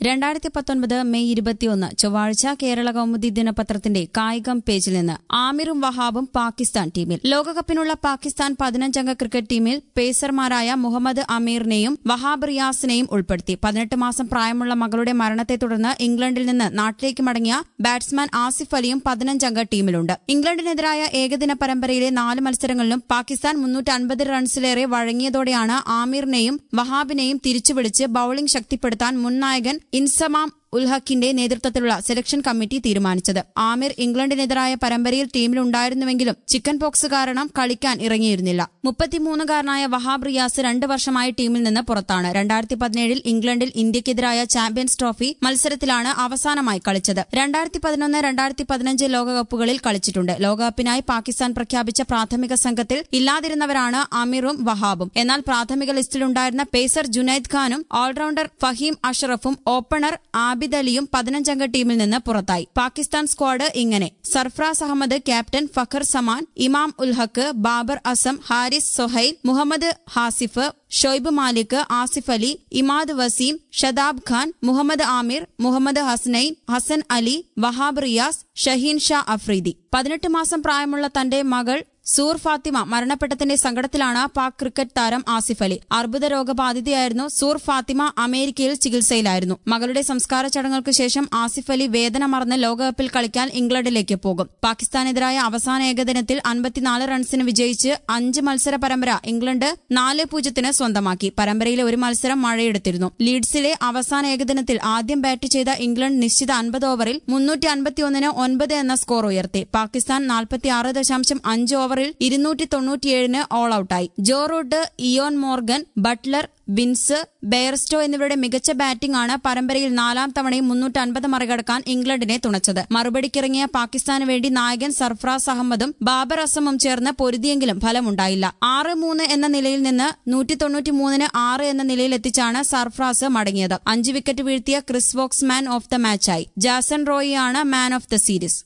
രണ്ടായിരത്തി പത്തൊൻപത് മെയ് ഇരുപത്തിയൊന്ന് ചൊവ്വാഴ്ച കേരള കൗമുദി ദിനപത്രത്തിന്റെ കായികം പേജിൽ നിന്ന് ആമിറും വഹാബും പാകിസ്ഥാൻ ടീമിൽ ലോകകപ്പിനുള്ള പാകിസ്ഥാൻ പതിനഞ്ചംഗ ക്രിക്കറ്റ് ടീമിൽ പേസർമാരായ മുഹമ്മദ് അമീറിനെയും വഹാബ് റിയാസിനെയും ഉൾപ്പെടുത്തി പതിനെട്ട് മാസം പ്രായമുള്ള മകളുടെ മരണത്തെ തുടർന്ന് ഇംഗ്ലണ്ടിൽ നിന്ന് നാട്ടിലേക്ക് മടങ്ങിയ ബാറ്റ്സ്മാൻ ആസിഫ് അലിയും പതിനഞ്ചംഗ ടീമിലുണ്ട് ഇംഗ്ലണ്ടിനെതിരായ ഏകദിന പരമ്പരയിലെ നാല് മത്സരങ്ങളിലും പാകിസ്ഥാൻ മുന്നൂറ്റി അൻപത് റൺസിലേറെ വഴങ്ങിയതോടെയാണ് ആമിറിനെയും വഹാബിനെയും തിരിച്ചുവിളിച്ച് ബൌളിംഗ് ശക്തിപ്പെടുത്താൻ മുൻ നായകൻ ഇൻസമാം ഉൽഹക്കിന്റെ നേതൃത്വത്തിലുള്ള സെലക്ഷൻ കമ്മിറ്റി തീരുമാനിച്ചത് ആമിർ ഇംഗ്ലണ്ടിനെതിരായ പരമ്പരയിൽ ടീമിലുണ്ടായിരുന്നുവെങ്കിലും ചിക്കൻ പോക്സ് കാരണം കളിക്കാൻ ഇറങ്ങിയിരുന്നില്ല മുപ്പത്തിമൂന്നുകാരനായ വഹാബ് റിയാസ് രണ്ട് വർഷമായി ടീമിൽ നിന്ന് പുറത്താണ് രണ്ടായിരത്തി പതിനേഴിൽ ഇംഗ്ലണ്ടിൽ ഇന്ത്യക്കെതിരായ ചാമ്പ്യൻസ് ട്രോഫി മത്സരത്തിലാണ് അവസാനമായി കളിച്ചത് രണ്ടായിരത്തി പതിനൊന്ന് രണ്ടായിരത്തി പതിനഞ്ച് ലോകകപ്പുകളിൽ കളിച്ചിട്ടുണ്ട് ലോകകപ്പിനായി പാകിസ്ഥാൻ പ്രഖ്യാപിച്ച പ്രാഥമിക സംഘത്തിൽ ഇല്ലാതിരുന്നവരാണ് അമീറും വഹാബും എന്നാൽ പ്രാഥമിക ലിസ്റ്റിലുണ്ടായിരുന്ന പേസർ ജുനൈദ് ഖാനും ഓൾറൌണ്ടർ ഫഹീം അഷറഫും ഓപ്പണർ ആബിദ് അലിയും പതിനഞ്ചംഗ ടീമിൽ നിന്ന് പുറത്തായി പാകിസ്ഥാൻ സ്ക്വാഡ് ഇങ്ങനെ സർഫ്രാസ് അഹമ്മദ് ക്യാപ്റ്റൻ ഫഖർ സമാൻ ഇമാം ഉൽ ഹക്ക് ബാബർ അസം ഹാരിസ് സൊഹൈൽ മുഹമ്മദ് ഹാസിഫ് ഷൊയ്ബ് മാലിക് ആസിഫ് അലി ഇമാദ് വസീം ഷദാബ് ഖാൻ മുഹമ്മദ് ആമിർ മുഹമ്മദ് ഹസ്നൈൻ ഹസൻ അലി വഹാബ് റിയാസ് ഷഹീൻ ഷാ അഫ്രീദി പതിനെട്ട് മാസം പ്രായമുള്ള തന്റെ മകൾ സൂർ ഫാത്തിമ മരണപ്പെട്ടതിന്റെ സങ്കടത്തിലാണ് പാക് ക്രിക്കറ്റ് താരം ആസിഫ് അലി അർബുദ രോഗബാധിതയായിരുന്നു സൂർ ഫാത്തിമ അമേരിക്കയിൽ ചികിത്സയിലായിരുന്നു മകളുടെ സംസ്കാര ചടങ്ങുകൾക്ക് ശേഷം ആസിഫ് അലി വേദന മറന്ന് ലോകകപ്പിൽ കളിക്കാൻ ഇംഗ്ലണ്ടിലേക്ക് പോകും പാകിസ്ഥാനെതിരായ അവസാന ഏകദിനത്തിൽ അൻപത്തിനാല് റൺസിന് വിജയിച്ച് അഞ്ച് മത്സര പരമ്പര ഇംഗ്ലണ്ട് നാല് പൂജ്യത്തിന് സ്വന്തമാക്കി പരമ്പരയിലെ ഒരു മത്സരം മഴയെടുത്തിരുന്നു ലീഡ്സിലെ അവസാന ഏകദിനത്തിൽ ആദ്യം ബാറ്റ് ചെയ്ത ഇംഗ്ലണ്ട് നിശ്ചിത അൻപത് ഓവറിൽ മുന്നൂറ്റി അൻപത്തിയൊന്നിന് ഒൻപത് എന്ന സ്കോർ ഉയർത്തി പാകിസ്ഥാൻ നാൽപ്പത്തിയാറ് ദശാംശം അഞ്ച് ഓവറിൽ ഇരുന്നൂറ്റി തൊണ്ണൂറ്റിയേഴിന് ഓൾ ഔട്ടായി Joe Root Eoin Morgan Buttler Vince Bairstow എന്നിവരുടെ മികച്ച ബാറ്റിംഗ് ആണ് പരമ്പരയിൽ നാലാം തവണയും മുന്നൂറ്റി അൻപത് മറികടക്കാൻ ഇംഗ്ലണ്ടിനെ തുണച്ചത് മറുപടിക്കിറങ്ങിയ പാകിസ്ഥാന് വേണ്ടി നായകൻ സർഫറാസ് അഹമ്മദും ബാബർ അസമും ചേർന്ന് പൊരുതിയെങ്കിലും ഫലമുണ്ടായില്ല ആറ് മൂന്ന് എന്ന നിലയിൽ നിന്ന് നൂറ്റി തൊണ്ണൂറ്റിമൂന്നിന് ആറ് എന്ന നിലയിൽ എത്തിച്ചാണ് സർഫറാസ് മടങ്ങിയത് അഞ്ച് വിക്കറ്റ് വീഴ്ത്തിയ Chris Woakes man of the മാച്ചായി ജാസൺ റോയിയാണ് മാൻ ഓഫ് ദ സീരീസ്